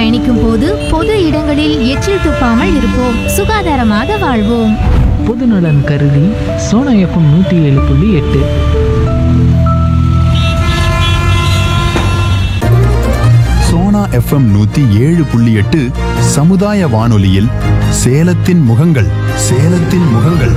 பயணிக்கும் போது பொது இடங்களில் எச்சில் துப்பாமல் இருப்போம் சுகாதாரமாக வாழ்வோம் பொதுநலன் கருதி சோனா எஃப்எம் நூற்றி ஏழு புள்ளி எட்டு சோனா எஃப்எம் நூத்தி ஏழு புள்ளி எட்டு சமுதாய வானொலியில் சேலத்தின் முகங்கள் சேலத்தின் முகங்கள்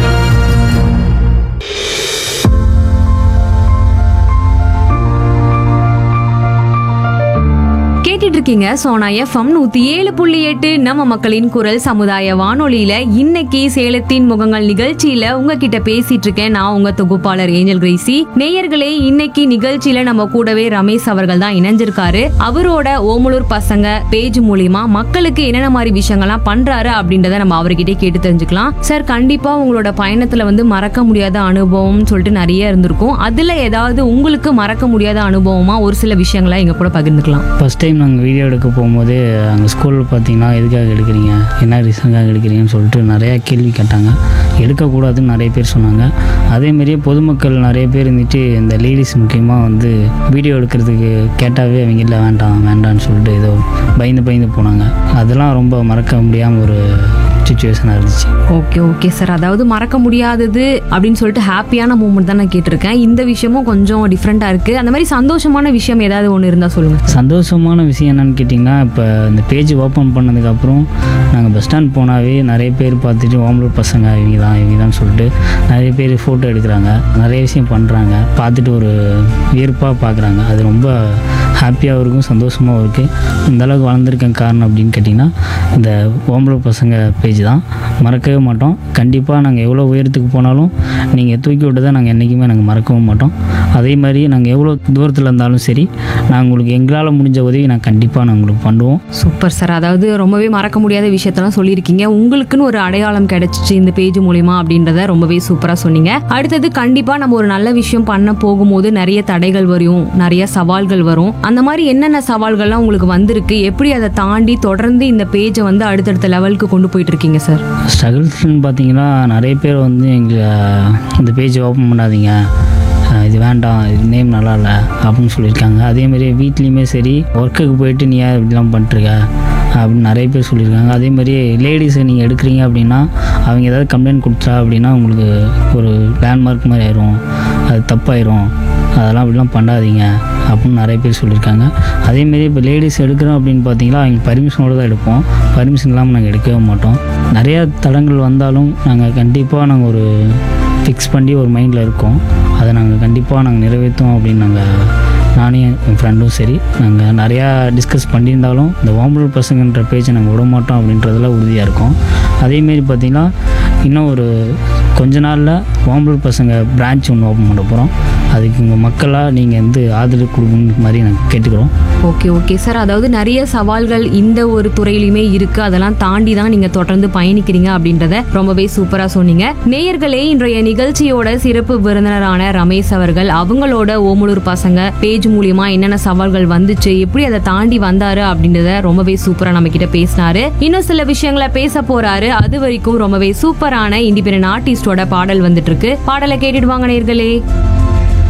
கேட்டுட்டு இருக்கீங்க சோனா எஃப்எம் நூத்தி ஏழு புள்ளி எட்டு நம்ம மக்களின் குரல் சமுதாய வானொலியில இன்னைக்கு சேலத்தின் முகங்கள் நிகழ்ச்சியில உங்ககிட்ட பேசிட்டு இருக்கேன் நான் உங்க தொகுப்பாளர் ஏஞ்சல் கிரேசி நேயர்களே இன்னைக்கு நிகழ்ச்சியில நம்ம கூடவே ரமேஷ் அவர்கள் தான் இணைஞ்சிருக்காரு அவரோட ஓமலூர் பசங்க பேஜ் மூலியமா மக்களுக்கு என்னென்ன மாதிரி விஷயங்கள்லாம் பண்றாரு அப்படின்றத நம்ம அவர்கிட்ட கேட்டு தெரிஞ்சுக்கலாம் சார் கண்டிப்பா உங்களோட பயணத்துல வந்து மறக்க முடியாத அனுபவம்னு சொல்லிட்டு நிறைய இருந்திருக்கும் அதுல ஏதாவது உங்களுக்கு மறக்க முடியாத அனுபவமா ஒரு சில விஷயங்களை எங்க கூட பகிர்ந்துக்கலாம் ஃபஸ்ட் டைம் நாங்கள் வீடியோ எடுக்க போகும்போது அங்கே ஸ்கூலில் பார்த்தீங்கன்னா எதுக்காக எடுக்கிறீங்க என்ன ரீசனுக்காக எடுக்கிறீங்கன்னு சொல்லிட்டு நிறையா கேள்வி கேட்டாங்க எடுக்கக்கூடாதுன்னு நிறைய பேர் சொன்னாங்க அதேமாரியே பொதுமக்கள் நிறைய பேர் இருந்துட்டு இந்த லேடிஸ் முக்கியமாக வந்து வீடியோ எடுக்கிறதுக்கு கேட்டாவே அவங்க இல்லை வேண்டாம் வேண்டாம்னு சொல்லிட்டு ஏதோ பயந்து பயந்து போனாங்க அதெல்லாம் ரொம்ப மறக்க முடியாமல் ஒரு சுச்சுவேஷனாக இருந்துச்சு ஓகே ஓகே சார் அதாவது மறக்க முடியாதது அப்படின்னு சொல்லிட்டு ஹாப்பியான மூமெண்ட் தான் நான் கேட்டிருக்கேன் இந்த விஷயமும் கொஞ்சம் டிஃப்ரெண்டா இருக்கு அந்த மாதிரி சந்தோஷமான விஷயம் ஏதாவது ஒன்று இருந்தா சொல்லுங்க சந்தோஷமான விஷயம் என்னன்னு கேட்டிங்கன்னா இப்போ இந்த பேஜ் ஓப்பன் பண்ணதுக்கப்புறம் நாங்கள் பஸ் ஸ்டாண்ட் போனாவே நிறைய பேர் பார்த்துட்டு ஓமலூர் பசங்க இவங்க தான் இவங்க தான் சொல்லிட்டு நிறைய பேர் ஃபோட்டோ எடுக்கிறாங்க நிறைய விஷயம் பண்ணுறாங்க பார்த்துட்டு ஒரு வியர்ப்பாக பார்க்குறாங்க அது ரொம்ப ஹாப்பியாகவும் இருக்கும் சந்தோஷமாகவும் இருக்குது இந்த அளவுக்கு வளர்ந்துருக்கேன் காரணம் அப்படின்னு கேட்டிங்கன்னா இந்த ஓம்பலூர் பசங்க பேஜ் தான் மறக்கவே மாட்டோம் கண்டிப்பாக நாங்கள் எவ்வளோ உயரத்துக்கு போனாலும் நீங்கள் தூக்கி விட்டதை நாங்கள் என்றைக்குமே நாங்கள் மறக்கவும் மாட்டோம் அதே மாதிரி நாங்கள் எவ்வளோ தூரத்தில் இருந்தாலும் சரி நாங்கள் உங்களுக்கு எங்களால் முடிஞ்ச உதவி நான் கண்டிப்பாக நாங்கள் உங்களுக்கு பண்ணுவோம் சூப்பர் சார் அதாவது ரொம்பவே மறக்க முடியாத விஷயத்தெல்லாம் சொல்லியிருக்கீங்க உங்களுக்குன்னு ஒரு அடையாளம் கிடைச்சிச்சு இந்த பேஜ் மூலியமா அப்படின்றத ரொம்பவே சூப்பரா சொன்னீங்க அடுத்தது கண்டிப்பா நம்ம ஒரு நல்ல விஷயம் பண்ண போகும்போது நிறைய தடைகள் வரும் நிறைய சவால்கள் வரும் அந்த மாதிரி என்னென்ன சவால்கள்லாம் உங்களுக்கு வந்திருக்கு எப்படி அதை தாண்டி தொடர்ந்து இந்த பேஜை வந்து அடுத்தடுத்த லெவலுக்கு கொண்டு போயிட்டு இருக்கீங்க சார் ஸ்ட்ரகிள்ஸ்னு பார்த்தீங்கன்னா நிறைய பேர் வந்து எங்களை இந்த பேஜ் ஓப்பன் பண்ணாதீங்க அஹ் இது வேண்டாம் இது நேம் நல்லா இல்லை அப்படின்னு சொல்லியிருக்காங்க அதேமாரி வீட்லேயுமே சரி ஒர்க்குக்கு போயிட்டு நீ ஏன் இப்படிலாம் பண்ணிட்டுருக்க அப்படின்னு நிறைய பேர் சொல்லியிருக்காங்க அதே மாதிரி லேடிஸை நீங்கள் எடுக்கிறீங்க அப்படின்னா அவங்க ஏதாவது கம்ப்ளைண்ட் கொடுத்தா அப்படின்னா உங்களுக்கு ஒரு லேண்ட்மார்க் மாதிரி ஆயிரும் அது தப்பாயிரும் அதெல்லாம் அப்படிலாம் பண்ணாதீங்க அப்படின்னு நிறைய பேர் சொல்லியிருக்காங்க அதேமாரி இப்போ லேடிஸ் எடுக்கிறோம் அப்படின்னு பார்த்தீங்கன்னா அவங்க பர்மிஷனோடு தான் எடுப்போம் பர்மிஷன் இல்லாமல் நாங்கள் எடுக்கவே மாட்டோம் நிறையா தடங்கள் வந்தாலும் நாங்கள் கண்டிப்பாக நாங்கள் ஒரு ஃபிக்ஸ் பண்ணி ஒரு மைண்டில் இருக்கோம் அதை நாங்கள் கண்டிப்பாக நாங்கள் நிறைவேற்றுவோம் அப்படின்னு நாங்கள் நானே என் ஃப்ரெண்டும் சரி நாங்கள் நிறையா டிஸ்கஸ் பண்ணியிருந்தாலும் இந்த ஓம்பலூர் பசங்கன்ற பேஜை நாங்கள் விட மாட்டோம் அப்படின்றதுல உறுதியாக இருக்கோம் அதேமாரி பார்த்திங்கன்னா இன்னும் ஒரு கொஞ்ச நாளில் ஓம்பலூர் பசங்க பிரான்ச் ஒன்று ஓப்பன் பண்ண போகிறோம் அதுக்கு உங்கள் மக்களாக நீங்கள் வந்து ஆதரவு கொடுக்கணும் மாதிரி நாங்கள் கேட்டுக்கிறோம் ஓகே ஓகே சார் அதாவது நிறைய சவால்கள் இந்த ஒரு துறையிலுமே இருக்கு அதெல்லாம் தாண்டி தான் நீங்க தொடர்ந்து பயணிக்கிறீங்க அப்படின்றத ரொம்பவே சூப்பரா சொன்னீங்க நேயர்களே இன்றைய நிகழ்ச்சியோட சிறப்பு விருந்தினரான ரமேஷ் அவர்கள் அவங்களோட ஓமலூர் பசங்க பேஜ் மூலியமா என்னென்ன சவால்கள் வந்துச்சு எப்படி அதை தாண்டி வந்தாரு அப்படின்றத ரொம்பவே சூப்பரா நம்ம கிட்ட பேசினாரு இன்னும் சில விஷயங்களை பேச போறாரு அது வரைக்கும் ரொம்பவே சூப்பரான இண்டிபெண்டன்ட் ஆர்டிஸ்டோட பாடல் வந்துட்டு இருக்கு பாடலை கேட்டுடுவாங்க நேயர்களே